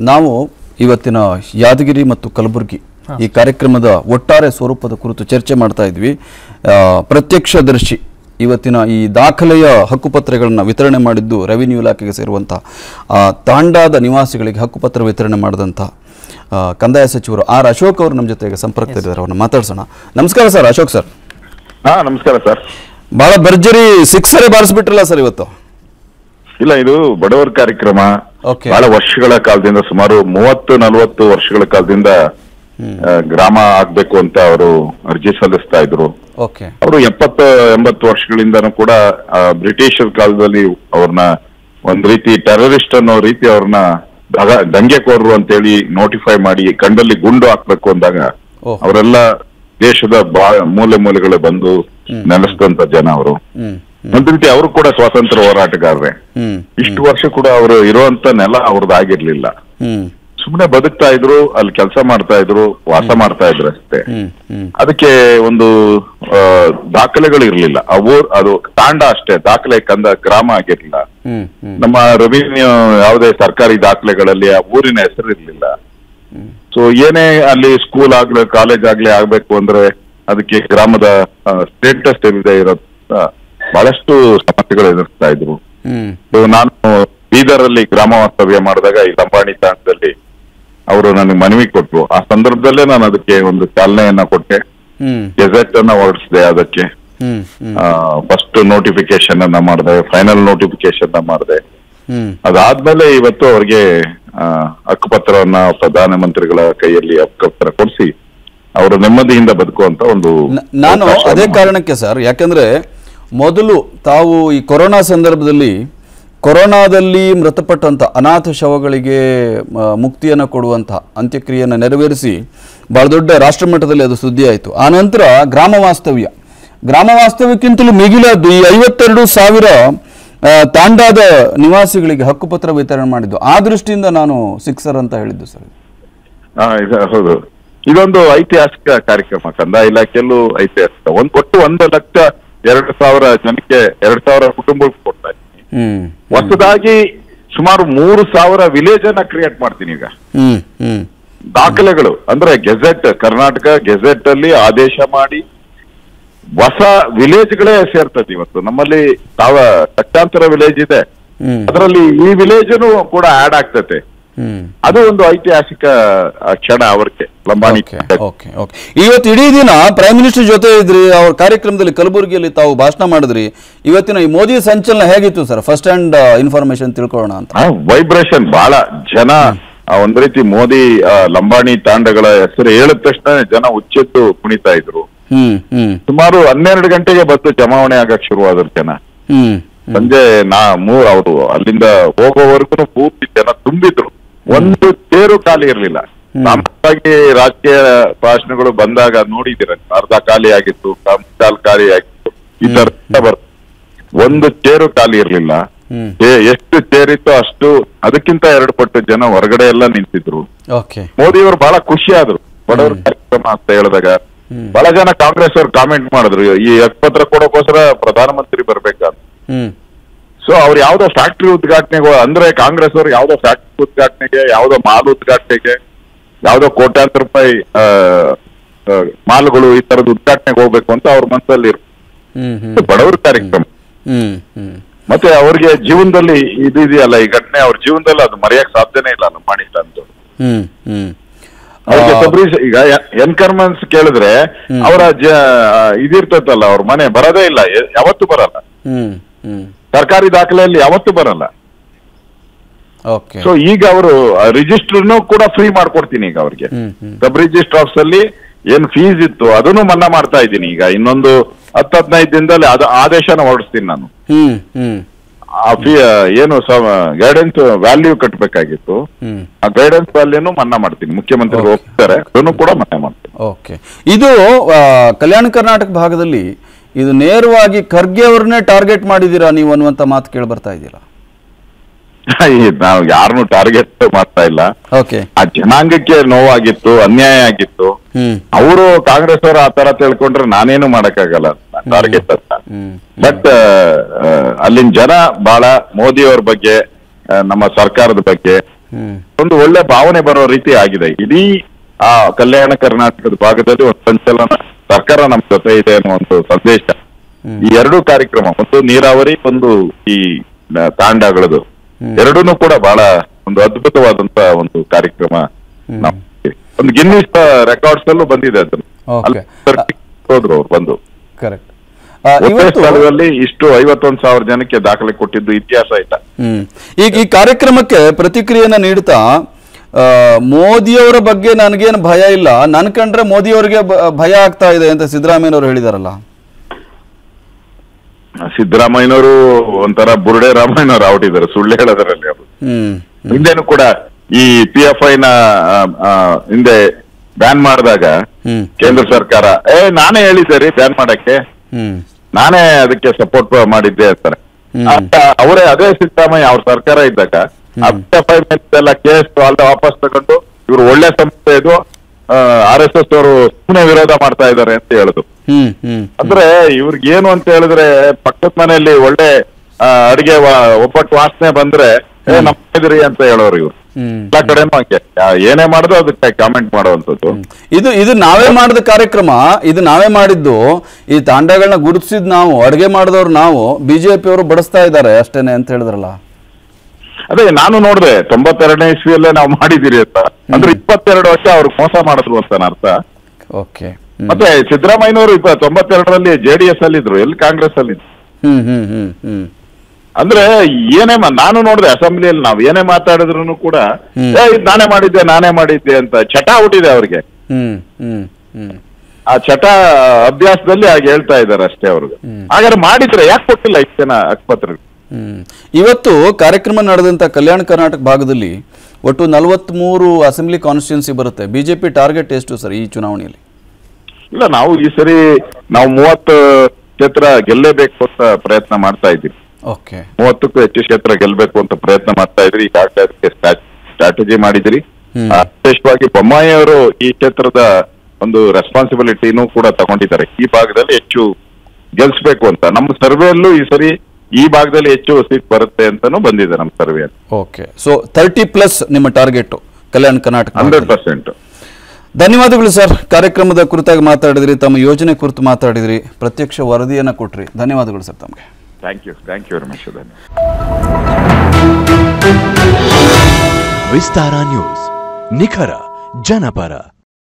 ನಾವು ಇವತ್ತಿನ ಯಾದಗಿರಿ ಮತ್ತು ಕಲಬುರಗಿ ಈ ಕಾರ್ಯಕ್ರಮದ ಒಟ್ಟಾರೆ ಸ್ವರೂಪದ ಕುರಿತು ಚರ್ಚೆ ಮಾಡ್ತಾ ಇದ್ವಿ ಆ, ಪ್ರತ್ಯಕ್ಷದರ್ಶಿ ಇವತ್ತಿನ ಈ ದಾಖಲೆಯ ಹಕ್ಕುಪತ್ರಗಳನ್ನು ವಿತರಣೆ ಮಾಡಿದ್ದು ರೆವಿನ್ಯೂ ಇಲಾಖೆಗೆ ಸೇರುವಂಥ ಆ, ತಾಂಡಾದ ನಿವಾಸಿಗಳಿಗೆ ಹಕ್ಕುಪತ್ರ ವಿತರಣೆ ಮಾಡಿದಂಥ ಆ, ಕಂದಾಯ ಸಚಿವರು ಆರ್ ಅಶೋಕ್ ಅವರು ನಮ್ಮ ಜೊತೆಗೆ ಸಂಪರ್ಕದಲ್ಲಿದ್ದಾರೆ ಅವ್ರನ್ನ ಮಾತಾಡ್ಸೋಣ ನಮಸ್ಕಾರ ಸರ್ ಅಶೋಕ್ ಸರ್ ಹಾ ನಮಸ್ಕಾರ ಸರ್ ಬಹಳ ಭರ್ಜರಿ ಸಿಕ್ಸರೇ ಬಾರಿಸ್ಬಿಟ್ರಲ್ಲ ಸರ್ ಇವತ್ತು ಇಲ್ಲ ಇದು ಬಡವರ ಕಾರ್ಯಕ್ರಮ Okay. ಬಹಳ ವರ್ಷಗಳ ಕಾಲದಿಂದ ಸುಮಾರು ಮೂವತ್ತು ನಲವತ್ತು ವರ್ಷಗಳ ಕಾಲದಿಂದ ಆ, ಗ್ರಾಮ ಆಗ್ಬೇಕು ಅಂತ ಅವರು ಅರ್ಜಿ ಸಲ್ಲಿಸ್ತಾ ಇದ್ರು ಓಕೆ ಅವರು ಎಪ್ಪತ್ತು ಎಂಬತ್ತು ವರ್ಷಗಳಿಂದನೂ ಕೂಡ ಆ, ಬ್ರಿಟಿಷರ ಕಾಲದಲ್ಲಿ ಅವ್ರನ್ನ ಒಂದ್ ರೀತಿ ಟೆರರಿಸ್ಟ್ ಅನ್ನೋ ರೀತಿ ಅವ್ರನ್ನ ದಗ- ದಂಗೆಕೋರರು ಅಂತೇಳಿ ನೋಟಿಫೈ ಮಾಡಿ ಕಂಡಲ್ಲಿ ಗುಂಡು ಹಾಕ್ಬೇಕು ಅಂದಾಗ ಓಹ್. ಅವರೆಲ್ಲ ದೇಶದ ಬಾ ಮೂಲೆ ಮೂಲೆಗಳು ಬಂದು ನೆಲೆಸಿದಂತ ಜನ ಅವರು ಹ್ಮ್ ಒಂದ್ ರೀತಿ ಅವರು ಕೂಡ ಸ್ವಾತಂತ್ರ್ಯ ಹೋರಾಟಗಾರರೇ ಹ್ಮ್ ಇಷ್ಟು ವರ್ಷ ಕೂಡ ಅವರು ಇರುವಂತ ನೆಲ ಅವ್ರದ್ದು ಆಗಿರ್ಲಿಲ್ಲ ಹ್ಮ್ ಸುಮ್ಮನೆ ಬದುಕ್ತಾ ಇದ್ರು ಅಲ್ಲಿ ಕೆಲಸ ಮಾಡ್ತಾ ಇದ್ರು ವಾಸ ಮಾಡ್ತಾ ಇದ್ರು ಅಷ್ಟೇ ಹ್ಮ್ ಹ್ಮ್ ಅದಕ್ಕೆ ಒಂದು ಆ, ದಾಖಲೆಗಳು ಇರ್ಲಿಲ್ಲ ಆ ಊರ್ ಅದು ತಾಂಡ ಅಷ್ಟೇ ದಾಖಲೆ ಕಂದ ಗ್ರಾಮ ಆಗಿರ್ಲಿಲ್ಲ ಹ್ಮ್ ಹ್ಮ್ ನಮ್ಮ ರೆವಿನ್ಯೂ ಯಾವುದೇ ಸರ್ಕಾರಿ ದಾಖಲೆಗಳಲ್ಲಿ ಆ ಊರಿನ ಹೆಸರು ಇರ್ಲಿಲ್ಲ ಸೊ ಏನೇ ಅಲ್ಲಿ ಸ್ಕೂಲ್ ಆಗ್ಲಿ ಕಾಲೇಜ್ ಆಗ್ಲಿ ಆಗ್ಬೇಕು ಅಂದ್ರೆ ಅದಕ್ಕೆ ಗ್ರಾಮದ ಸ್ಟೇಟಸ್ ಇರದೇ ಇರೋ ಬಹಳಷ್ಟು ಸಮಸ್ಯೆಗಳು ಎದುರಿಸ್ತಾ ಇದ್ರು ಹ್ಮ್ ಸೊ ನಾನು ಬೀದರಲ್ಲಿ ಗ್ರಾಮ ವಾಸ್ತವ್ಯ ಮಾಡಿದಾಗ ಈ ಲಂಬಾಣಿ ತಾಣದಲ್ಲಿ ಅವರು ನನಗೆ ಮನವಿ ಕೊಟ್ರು ಆ ಸಂದರ್ಭದಲ್ಲೇ ನಾನು ಅದಕ್ಕೆ ಒಂದು ಚಾಲನೆಯನ್ನ ಕೊಟ್ಟೆ ಹ್ಮ್ ಗೆಜೆಟ್ ಅನ್ನ ಹೊರಡಿಸಿದೆ ಅದಕ್ಕೆ ಹ್ಮ್ ಹ್ಮ್ ಫಸ್ಟ್ ನೋಟಿಫಿಕೇಶನ್ ಅನ್ನ ಮಾಡಿದೆ ಫೈನಲ್ ನೋಟಿಫಿಕೇಶನ್ ಮಾಡಿದೆ ಹ್ಮ್ ಅದಾದ್ಮೇಲೆ ಇವತ್ತು ಅವ್ರಿಗೆ ಆ, ಹಕ್ಕುಪತ್ರವನ್ನ ಪ್ರಧಾನಮಂತ್ರಿಗಳ ಕೈಯಲ್ಲಿ ಹಕ್ಕುಪತ್ರ ಕೊಡಿಸಿ ಅವರು ನೆಮ್ಮದಿಯಿಂದ ಬದುಕುವಂತ ಒಂದು ನ- ನಾನು ಅವಕಾಶವನ್ನ ಅದೇ ಕಾರಣಕ್ಕೆ ಸರ್ ಯಾಕಂದ್ರೆ ಮೊದಲು ತಾವು ಈ ಕೊರೋನಾ ಸಂದರ್ಭದಲ್ಲಿ ಕೊರೋನಾದಲ್ಲಿ ಮೃತಪಟ್ಟಂಥ ಅನಾಥ ಶವಗಳಿಗೆ ಆ, ಮುಕ್ತಿಯನ್ನು ಕೊಡುವಂಥ ಅಂತ್ಯಕ್ರಿಯೆಯನ್ನು ನೆರವೇರಿಸಿ ಬಹಳ ದೊಡ್ಡ ರಾಷ್ಟ್ರ ಮಟ್ಟದಲ್ಲಿ ಅದು ಸುದ್ದಿ ಆಯಿತು ಆನಂತರ ಗ್ರಾಮ ವಾಸ್ತವ್ಯ ಗ್ರಾಮ ವಾಸ್ತವ್ಯಕ್ಕಿಂತಲೂ ಮಿಗಿಲಾದ್ದು ಈ ಐವತ್ತೆರಡು ಸಾವಿರ ಆ, ತಾಂಡಾದ ನಿವಾಸಿಗಳಿಗೆ ಹಕ್ಕುಪತ್ರ ವಿತರಣೆ ಮಾಡಿದ್ದು ಆ ದೃಷ್ಟಿಯಿಂದ ನಾನು ಸಿಕ್ಸರ್ ಅಂತ ಹೇಳಿದ್ದು ಸರ್ ಹಾ, ಇದು ಹೌದು ಇದೊಂದು ಐತಿಹಾಸಿಕ ಕಾರ್ಯಕ್ರಮ ಕಂದಾಯ ಇಲಾಖೆಯಲ್ಲೂ ಐತಿಹಾಸಿಕ ಒಂದ್ ಒಟ್ಟು ಒಂದು ಲಕ್ಷ ಎರಡು ಸಾವಿರ ಜನಕ್ಕೆ ಎರಡ್ ಸಾವಿರ ಕುಟುಂಬಕ್ಕೆ ಕೊಡ್ತಾ ಇದ್ದೀನಿ ಹ್ಮ್ ಹೊಸದಾಗಿ ಸುಮಾರು ಮೂರು ಸಾವಿರ ವಿಲೇಜ್ ಅನ್ನ ಕ್ರಿಯೇಟ್ ಮಾಡ್ತೀನಿ ಈಗ ಹ್ಮ್ ಹ್ಮ್ ದಾಖಲೆಗಳು ಅಂದ್ರೆ ಗೆಜೆಟ್ ಕರ್ನಾಟಕ ಗೆಜೆಟ್ ಅಲ್ಲಿ ಆದೇಶ ಮಾಡಿ ಹೊಸ ವಿಲೇಜ್ಗಳೇ ಸೇರ್ತದೆ ಇವತ್ತು ನಮ್ಮಲ್ಲಿ ತಾವ ಲಕ್ಷಾಂತರ ವಿಲೇಜ್ ಇದೆ ಹ್ಮ್ ಅದರಲ್ಲಿ ಈ ವಿಲೇಜ್ನು ಕೂಡ ಆಡ್ ಆಗ್ತತೆ ಹ್ಮ್ ಅದು ಒಂದು ಐತಿಹಾಸಿಕ ಆ, ಕ್ಷಣ ಅವ್ರಿಗೆ ಲಂಬಾಣಿ ಓಕೆ ಓಕೆ ಓಕೆ ಇವತ್ತು ಇಡೀ ದಿನ ಪ್ರೈಮ್ ಮಿನಿಸ್ಟರ್ ಜೊತೆ ಇದ್ರಿ ಅವ್ರ ಕಾರ್ಯಕ್ರಮದಲ್ಲಿ ಕಲಬುರಗಿಯಲ್ಲಿ ತಾವು ಭಾಷಣ ಮಾಡಿದ್ರಿ ಇವತ್ತಿನ ಈ ಮೋದಿ ಸಂಚಲನ ಹೇಗಿತ್ತು ಸರ್ ಫಸ್ಟ್ ಹ್ಯಾಂಡ್ ಇನ್ಫಾರ್ಮೇಶನ್ ತಿಳ್ಕೊಳ್ಳೋಣ ಅಂತ ವೈಬ್ರೇಷನ್ ಬಹಳ ಜನ ಆ, ಒಂದ್ ರೀತಿ ಮೋದಿ ಆ, ಲಂಬಾಣಿ ತಾಂಡಗಳ ಹೆಸರು ಹೇಳಿದ ತಕ್ಷಣ ಜನ ಉಚ್ಚೆತ್ತು ಕುಣಿತಾ ಇದ್ರು ಹ್ಮ್ ಹ್ಮ್ ಸುಮಾರು ಹನ್ನೆರಡು ಗಂಟೆಗೆ ಬಸ್ ಜಮಾವಣೆ ಆಗಕ್ ಶುರುವಾದ್ರು ಜನ ಹ್ಮ್ ಸಂಜೆ ನಾ ಮೂ ಅವರು ಅಲ್ಲಿಂದ ಹೋಗೋವರೆಗೂ ಪೂರ್ತಿ ಜನ ತುಂಬಿದ್ರು ಒಂದು ಚೇರು ಖಾಲಿ ಇರ್ಲಿಲ್ಲ ಸಾಮಾನ್ಯವಾಗಿ ರಾಜಕೀಯ ಭಾಷಣಗಳು ಬಂದಾಗ ನೋಡಿದಿರ ಅರ್ಧ ಖಾಲಿ ಆಗಿತ್ತು ಕಾಲ್ ಖಾಲಿ ಆಗಿತ್ತು ಈ ತರ ಬರ್ ಒಂದು ಚೇರು ಖಾಲಿ ಇರ್ಲಿಲ್ಲ ಹ್ಮ್ ಏ- ಎಷ್ಟು ಚೇರ್ ಇತ್ತು ಅಷ್ಟು ಅದಕ್ಕಿಂತ ಎರಡು ಪಟ್ಟು ಜನ ಹೊರಗಡೆ ಎಲ್ಲ ನಿಂತಿದ್ರು ಓಕೆ ಮೋದಿ ಅವರು ಬಹಳ ಖುಷಿ ಆದ್ರು ಬಡವರ ಕಾರ್ಯಕ್ರಮ ಅಂತ ಹೇಳಿದಾಗ ಬಹಳ ಜನ ಕಾಂಗ್ರೆಸ್ ಅವ್ರು ಕಾಮೆಂಟ್ ಮಾಡಿದ್ರು ಈ ಹಕ್ಕುಪತ್ರ ಕೊಡೋಕೋಸ್ಕರ ಪ್ರಧಾನಮಂತ್ರಿ ಬರ್ಬೇಕಂತ ಹ್ಮ್ ಸೊ ಅವ್ರು ಯಾವ್ದೋ ಫ್ಯಾಕ್ಟ್ರಿ ಉದ್ಘಾಟನೆಗೆ ಅಂದ್ರೆ ಕಾಂಗ್ರೆಸ್ ಅವ್ರು ಯಾವ್ದೋ ಫ್ಯಾಕ್ಟ್ರಿ ಉದ್ಘಾಟನೆಗೆ ಯಾವ್ದೋ ಮಾಲ್ ಉದ್ಘಾಟನೆಗೆ ಯಾವ್ದೋ ಕೋಟ್ಯಾಂತರ ರೂಪಾಯಿ ಆ, ಆ, ಮಾಲ್ಗಳು ಈ ತರದ ಉದ್ಘಾಟನೆಗೆ ಹೋಗ್ಬೇಕು ಅಂತ ಅವ್ರ ಮನಸ್ಸಲ್ಲಿ ಇರುತ್ತೆ ಹ್ಮ್ ಹ್ಮ್ ಬಡವರ ಕಾರ್ಯಕ್ರಮ ಹ್ಮ್ ಹ್ಮ್ ಮತ್ತೆ ಅವ್ರಿಗೆ ಜೀವನದಲ್ಲಿ ಇದು ಇದೆಯಲ್ಲ ಈ ಘಟನೆ ಅವ್ರ ಜೀವನದಲ್ಲಿ ಅದು ಮರೆಯಕ್ ಸಾಧ್ಯನೇ ಇಲ್ಲ ನಮ್ಮ ಮಾಡಿಲ್ಲ ಅಂತ ಹ್ಮ್ ಹ್ಮ್ ಅವ್ರಿಗೆ ಸಬ್ರೀಸ್ ಈಗ ಎನ್ಕರ್ಮೆನ್ಸ್ ಕೇಳಿದ್ರೆ ಅವರ ಇದಿರ್ತೈತಲ್ಲ ಅವ್ರ ಮನೆ ಬರೋದೇ ಇಲ್ಲ ಯ- ಯಾವತ್ತೂ ಬರಲ್ಲ ಹ್ಮ್ ಹ್ಮ್ ಸರ್ಕಾರಿ ದಾಖಲೆಯಲ್ಲಿ ಯಾವತ್ತೂ ಬರಲ್ಲ ಓಕೆ ಸೊ ಈಗ ಅವರು ರಿಜಿಸ್ಟರ್ನು ಕೂಡ ಫ್ರೀ ಮಾಡ್ಕೊಡ್ತೀನಿ ಈಗ ಅವ್ರಿಗೆ ಹ್ಮ್ ಹ್ಮ್ ಸಬ್ ರಿಜಿಸ್ಟರ್ ಆಫೀಸ್ ಅಲ್ಲಿ ಏನ್ ಫೀಸ್ ಇತ್ತು ಅದನ್ನು ಮನ್ನಾ ಮಾಡ್ತಾ ಇದ್ದೀನಿ ಈಗ ಇನ್ನೊಂದು ಹತ್ತು ಹದಿನೈದು ದಿನದಲ್ಲಿ ಅದು ಆದೇಶನ ಹೊರಡಿಸ್ತೀನಿ ನಾನು ಹ್ಮ್ ಹ್ಮ್ ಆ ಫೀ ಏನು ಗೈಡೆನ್ಸ್ ವ್ಯಾಲ್ಯೂ ಕಟ್ಟಬೇಕಾಗಿತ್ತು ಹ್ಮ್ ಆ ಗೈಡೆನ್ಸ್ ವ್ಯಾಲ್ಯೂನು ಮನ್ನಾ ಮಾಡ್ತೀನಿ ಮುಖ್ಯಮಂತ್ರಿಗಳು ಹೋಗ್ತಾರೆ ಅದನ್ನು ಕೂಡ ಮನ್ನಾ ಮಾಡ್ತೀನಿ ಓಕೆ ಇದು ಆ, ಕಲ್ಯಾಣ ಕರ್ನಾಟಕ ಭಾಗದಲ್ಲಿ ಇದು ನೇರವಾಗಿ ಖರ್ಗೆ ಅವ್ರನ್ನೇ ಟಾರ್ಗೆಟ್ ಮಾಡಿದ್ದೀರಾ ನೀವು ಅನ್ನುವಂಥ ಮಾತು ಕೇಳಿ ಬರ್ತಾ ಇದ್ದೀರಾ ಈ ನಾವು ಯಾರನ್ನು ಟಾರ್ಗೆಟ್ ಮಾಡ್ತಾ ಇಲ್ಲ ಓಕೆ ಆ ಜನಾಂಗಕ್ಕೆ ನೋವಾಗಿತ್ತು ಅನ್ಯಾಯ ಆಗಿತ್ತು ಹ್ಮ್ ಅವರು ಕಾಂಗ್ರೆಸ್ ಅವರು ಆ ತರ ತಿಳ್ಕೊಂಡ್ರೆ ನಾನೇನು ಮಾಡಕ್ಕಾಗಲ್ಲ ಟಾರ್ಗೆಟ್ ಅಂತ ಹ್ಮ್ ಬಟ್ ಅಲ್ಲಿನ ಜನ ಬಹಳ ಮೋದಿ ಅವ್ರ ಬಗ್ಗೆ ಆ, ನಮ್ಮ ಸರ್ಕಾರದ ಬಗ್ಗೆ ಹ್ಮ್ ಒಂದು ಒಳ್ಳೆ ಭಾವನೆ ಬರೋ ರೀತಿ ಆಗಿದೆ ಇಡೀ ಆ ಕಲ್ಯಾಣ ಕರ್ನಾಟಕದ ಭಾಗದಲ್ಲಿ ಒಂದು ಸಂಚಲನ ಸರ್ಕಾರ ನಮ್ಮ ಜೊತೆ ಇದೆ ಅನ್ನೋ ಒಂದು ಸಂದೇಶ ಈ ಎರಡು ಕಾರ್ಯಕ್ರಮ ಒಂದು ನೀರಾವರಿ ಒಂದು ಈ ನ- ತಾಂಡಗಳದು ಎರಡೂನು ಕೂಡ ಬಹಳ ಒಂದು ಅದ್ಭುತವಾದಂತ ಒಂದು ಕಾರ್ಯಕ್ರಮ ನಾವು ಒಂದು ಗಿನ್ನಿಸ್ ರೆಕಾರ್ಡ್ಸ್ ಅಲ್ಲೂ ಬಂದಿದೆ ಅದನ್ನು Okay. ಅಲ್ಲಿ ಸರ್ಕಾರ ಹೋದ್ರು ಅವ್ರು ಬಂದು ಕರೆಕ್ಟ್ ಒಂದೇ ಇವತ್ತು ಸ್ಥಳದಲ್ಲಿ ಇಷ್ಟು ಐವತ್ತೊಂದು ಸಾವಿರ ಜನಕ್ಕೆ ದಾಖಲೆ ಕೊಟ್ಟಿದ್ದು ಇತಿಹಾಸ ಇಲ್ಲ ಹ್ಮ್ ಈಗ ಈ ಕಾರ್ಯಕ್ರಮಕ್ಕೆ ಪ್ರತಿಕ್ರಿಯೆನ ನೀಡ್ತಾ ಆ, ಮೋದಿಯವರ ಬಗ್ಗೆ ನನಗೇನು ಭಯ ಇಲ್ಲ ನನ್ ಕಂಡ್ರೆ ಮೋದಿಯವರಿಗೆ ಬ- ಭಯ ಆಗ್ತಾ ಇದೆ ಅಂತ ಸಿದ್ದರಾಮಯ್ಯನವರು ಹೇಳಿದಾರಲ್ಲ ಸಿದ್ದರಾಮಯ್ಯನವರು ಒಂಥರ ಬುರುಡೆ ರಾಮಯ್ಯನವರು ಔಟಿದ್ದಾರೆ ಸುಳ್ಳು ಹೇಳೋದ್ರಲ್ಲಿ ಅವರು ಹ್ಮ್ ಹಿಂದೆನೂ ಕೂಡ ಈ ಪಿ ಎಫ್ ಐ ನ ಆ, ಆ, ಹಿಂದೆ ಬ್ಯಾನ್ ಮಾಡಿದಾಗ ಹ್ಮ್ ಕೇಂದ್ರ ಸರ್ಕಾರ ಏ ನಾನೇ ಹೇಳಿದ್ದೆ ರೀ ಬ್ಯಾನ್ ಮಾಡಕ್ಕೆ ಹ್ಮ್ ನಾನೇ ಅದಕ್ಕೆ ಸಪೋರ್ಟ್ ಮಾಡಿದ್ದೆ ಅಂತಾರೆ ಹ್ಮ್. ಅಂತ ಅವರೇ ಅದೇ ಸಿದ್ದರಾಮಯ್ಯ ಅವ್ರ ಸರ್ಕಾರ ಇದ್ದಾಗ ಪಿ ಎಫ್ ಐ ಮೇಲೆಲ್ಲ ಕೇಸ್ ಅಲ್ಲ ವಾಪಸ್ ತಗೊಂಡು ಇವ್ರು ಒಳ್ಳೆ ಸಂಸ್ಥೆ ಇದು ಆರ್ ಎಸ್ ಎಸ್ ಅವರು ಸುಮ್ಮನೆ ವಿರೋಧ ಮಾಡ್ತಾ ಇದ್ದಾರೆ ಅಂತ ಹೇಳಿದ್ರು ಹ್ಮ್ ಹ್ಮ್ ಅಂದ್ರೆ ಇವ್ರಿಗೆ ಏನು ಅಂತ ಹೇಳಿದ್ರೆ ಪಕ್ಕದ ಮನೆಯಲ್ಲಿ ಒಳ್ಳೆ ಆ, ಅಡಿಗೆ ವಾ- ಒಬ್ಬಟ್ಟು ವಾಸನೆ ಬಂದ್ರೆ ಏ ನಮ್ಮಿದ್ರಿ ಅಂತ ಹೇಳೋರು ಇವ್ರು ಹ್ಮ್ ಎಲ್ಲ ಕಡೆನೂ ಹಂಗೆ ಆ, ಏನೇ ಮಾಡಿದ್ರು ಅದಕ್ಕೆ ಕಾಮೆಂಟ್ ಮಾಡುವಂತದ್ದು ಇದು ಇದು ನಾವೇ ಮಾಡಿದ ಕಾರ್ಯಕ್ರಮ ಇದು ನಾವೇ ಮಾಡಿದ್ದು ಈ ತಾಂಡಗಳನ್ನ ಗುರುತಿಸಿದ್ ನಾವು ಅಡುಗೆ ಮಾಡಿದವ್ರು ನಾವು ಬಿಜೆಪಿ ಅವರು ಬಡಿಸ್ತಾ ಇದ್ದಾರೆ ಅಷ್ಟೇನೆ ಅಂತ ಹೇಳಿದ್ರಲ್ಲ ಅದೇ ನಾನು ನೋಡಿದೆ ತೊಂಬತ್ತೆರಡನೇ ಇಸ್ವಿಯಲ್ಲೇ ನಾವು ಮಾಡಿದಿರಿ ಅಂತ ಅಂದ್ರೆ ಇಪ್ಪತ್ತೆರಡು ವರ್ಷ ಅವ್ರಿಗೆ ಮೋಸ ಮಾಡಿದ್ರು ಅಂತ ಅರ್ಥ ಓಕೆ ಮತ್ತೆ ಸಿದ್ದರಾಮಯ್ಯನವರು ಇಪ್ಪ ತೊಂಬತ್ತೆರಡರಲ್ಲಿ ಜೆ ಡಿ ಎಸ್ ಅಲ್ಲಿ ಇದ್ರು ಎಲ್ಲಿ ಕಾಂಗ್ರೆಸ್ ಅಲ್ಲಿ ಇದ್ರು. ಹ್ಮ್ ಹ್ಮ್ ಹ್ಮ್ ಹ್ಮ್ ಅಂದ್ರೆ ಏನೇ ಮಾ- ನಾನು ನೋಡಿದೆ ಅಸೆಂಬ್ಲಿಯಲ್ಲಿ ನಾವ್ ಏನೇ ಮಾತಾಡಿದ್ರು ಕೂಡ ಹ್ಮ್. ಏ ಇದ್ ನಾನೇ ಮಾಡಿದ್ದೆ ನಾನೇ ಮಾಡಿದ್ದೆ ಅಂತ ಚಟ ಹುಟ್ಟಿದೆ ಅವ್ರಿಗೆ ಹ್ಮ್ ಹ್ಮ್ ಹ್ಮ್ ಆ ಚಟ ಅಭ್ಯಾಸದಲ್ಲಿ ಹಾಗೆ ಹೇಳ್ತಾ ಇದ್ದಾರೆ ಅಷ್ಟೇ ಅವ್ರಿಗೆ ಹಾಗಾದ್ರೆ ಮಾಡಿದ್ರೆ ಯಾಕೆ ಕೊಟ್ಟಿಲ್ಲ ಇಷ್ಟು ಜನ ಆಸ್ಪತ್ರೆಗೆ ಹ್ಮ್. ಇವತ್ತು ಕಾರ್ಯಕ್ರಮ ನಡೆದಂತ ಕಲ್ಯಾಣ ಕರ್ನಾಟಕ ಭಾಗದಲ್ಲಿ ಒಟ್ಟು ನಲವತ್ಮೂರು ಅಸೆಂಬ್ಲಿ ಕಾನ್ಸ್ಟಿಟ್ಯೂನ್ಸಿ ಬರುತ್ತೆ ಬಿಜೆಪಿ ಟಾರ್ಗೆಟ್ ಎಷ್ಟು ಸರ್ ಈ ಚುನಾವಣೆಯಲ್ಲಿ ಇಲ್ಲ ನಾವು ಈ ಸರಿ ನಾವು ಮೂವತ್ತು ಕ್ಷೇತ್ರ ಗೆಲ್ಲೇಬೇಕು ಅಂತ ಪ್ರಯತ್ನ ಮಾಡ್ತಾ ಇದ್ದೀವಿ ಓಕೆ ಮೂವತ್ತಕ್ಕೂ ಹೆಚ್ಚು ಕ್ಷೇತ್ರ ಗೆಲ್ಬೇಕು ಅಂತ ಪ್ರಯತ್ನ ಮಾಡ್ತಾ ಇದ್ರಿ ಈಗಾಗಲೇ ಅದಕ್ಕೆ ಸ್ಟ್ರಾಟಜಿ ಮಾಡಿದ್ರಿ ಹ್ಮ್. ಆ, ವಿಶೇಷವಾಗಿ ಬೊಮ್ಮಾಯಿ ಅವರು ಈ ಕ್ಷೇತ್ರದ ಒಂದು ರೆಸ್ಪಾನ್ಸಿಬಿಲಿಟಿನೂ ಕೂಡ ತಗೊಂಡಿದ್ದಾರೆ ಈ ಭಾಗದಲ್ಲಿ ಹೆಚ್ಚು ಗೆಲ್ಸ್ಬೇಕು ಅಂತ ನಮ್ಮ ಸರ್ವೆಯಲ್ಲೂ ಈ ಸರಿ ಈ ಭಾಗದಲ್ಲಿ ಹೆಚ್ಚು ಸೀಟ್ ಬರುತ್ತೆ ಅಂತಾನು ಬಂದಿದೆ ನಮ್ಮ survey okay so thirty plus ನಿಮ್ಮ ಟಾರ್ಗೆಟ್ ಕಲ್ಯಾಣ ಕರ್ನಾಟಕ ಹಂಡ್ರೆಡ್ ಭಾಗದಲ್ಲಿ. ಪರ್ಸೆಂಟ್ ಧನ್ಯವಾದಗಳು ಸರ್ ಕಾರ್ಯಕ್ರಮದ ಕುರಿತಾಗಿ ಮಾತಾಡಿದ್ರಿ ತಮ್ಮ ಯೋಜನೆ ಕುರಿತು ಮಾತಾಡಿದ್ರಿ ಪ್ರತ್ಯಕ್ಷ ವರದಿಯನ್ನ ಕೊಟ್ರಿ ಧನ್ಯವಾದಗಳು ಸರ್ ತಮಗೆ thank you thank you Ramesh ಧನ್ಯವಾದ ವಿಸ್ತಾರ ನ್ಯೂಸ್ ನಿಖರ ಜನಪರ